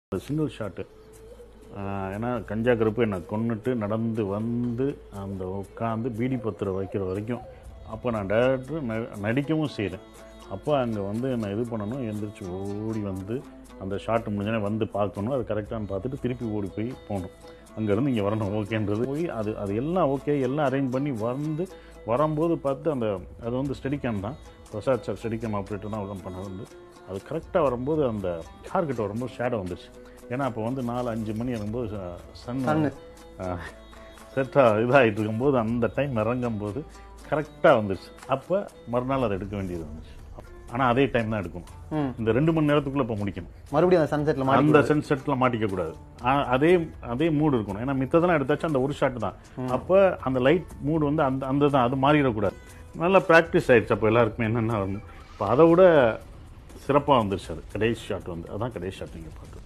Single shot ஏன்னா கஞ்சா கருப்பு என்னை கொன்னுட்டு நடந்து வந்து அந்த உட்காந்து பீடி பத்திரம் வைக்கிற வரைக்கும் அப்போ நான் டேரக்டர் ந நடிக்கவும் செய்கிறேன் அப்போ அங்கே வந்து என்னை இது பண்ணணும் எந்திரிச்சு ஓடி வந்து அந்த ஷாட் முடிஞ்சோடனே வந்து பார்க்கணும் அது கரெக்டானு பார்த்துட்டு திருப்பி ஓடி போய் போகணும் அங்கேருந்து இங்கே வரணும் ஓகேன்றது போய் அது அது எல்லாம் ஓகே எல்லாம் அரேஞ்ச் பண்ணி வந்து வரும்போது பார்த்து அந்த அது வந்து ஸ்டெடிகேம் தான் பிரசாத் சார் ஸ்டெடிகேம் ஆப்ரேட்டர் தான் உடம்பு பண்ண வந்து அது கரெக்டாக வரும்போது அந்த கார் கிட்ட வரும்போது ஷேடோ வந்துச்சு ஏன்னா அப்போ வந்து நாலு அஞ்சு மணி இருக்கும்போது சன் செட்டாக இதாகிட்டு இருக்கும்போது அந்த டைம் இறங்கும் போது கரெக்டாக வந்துச்சு அப்போ மறுநாள் அதை எடுக்க வேண்டியது வந்துச்சு ஆனால் அதே டைம் தான் எடுக்கணும் ம். இந்த ரெண்டு மணி நேரத்துக்குள்ளே இப்போ முடிக்கணும் மறுபடியும் அந்த சன்செட்ல மாட்டி அந்த சென்செட்டில் மாட்டிக்க கூடாது ஆ- அதே அதே மூடு இருக்கணும் ஏன்னா மித்ததெல்லாம் எடுத்தாச்சு அந்த ஒரு ஷாட் தான் அப்போ அந்த லைட் மூடு வந்து அந்த அந்த தான் அது மாறிடக்கூடாது நல்லா ப்ராக்டிஸ் ஆயிடுச்சு அப்போ எல்லாருக்குமே என்னென்ன வரணும் இப்போ அதை விட சிறப்பாக வந்துருச்சு அது கடைசி ஷாட் வந்து அதான் கடைசி ஷாட் நீங்கள் பார்த்து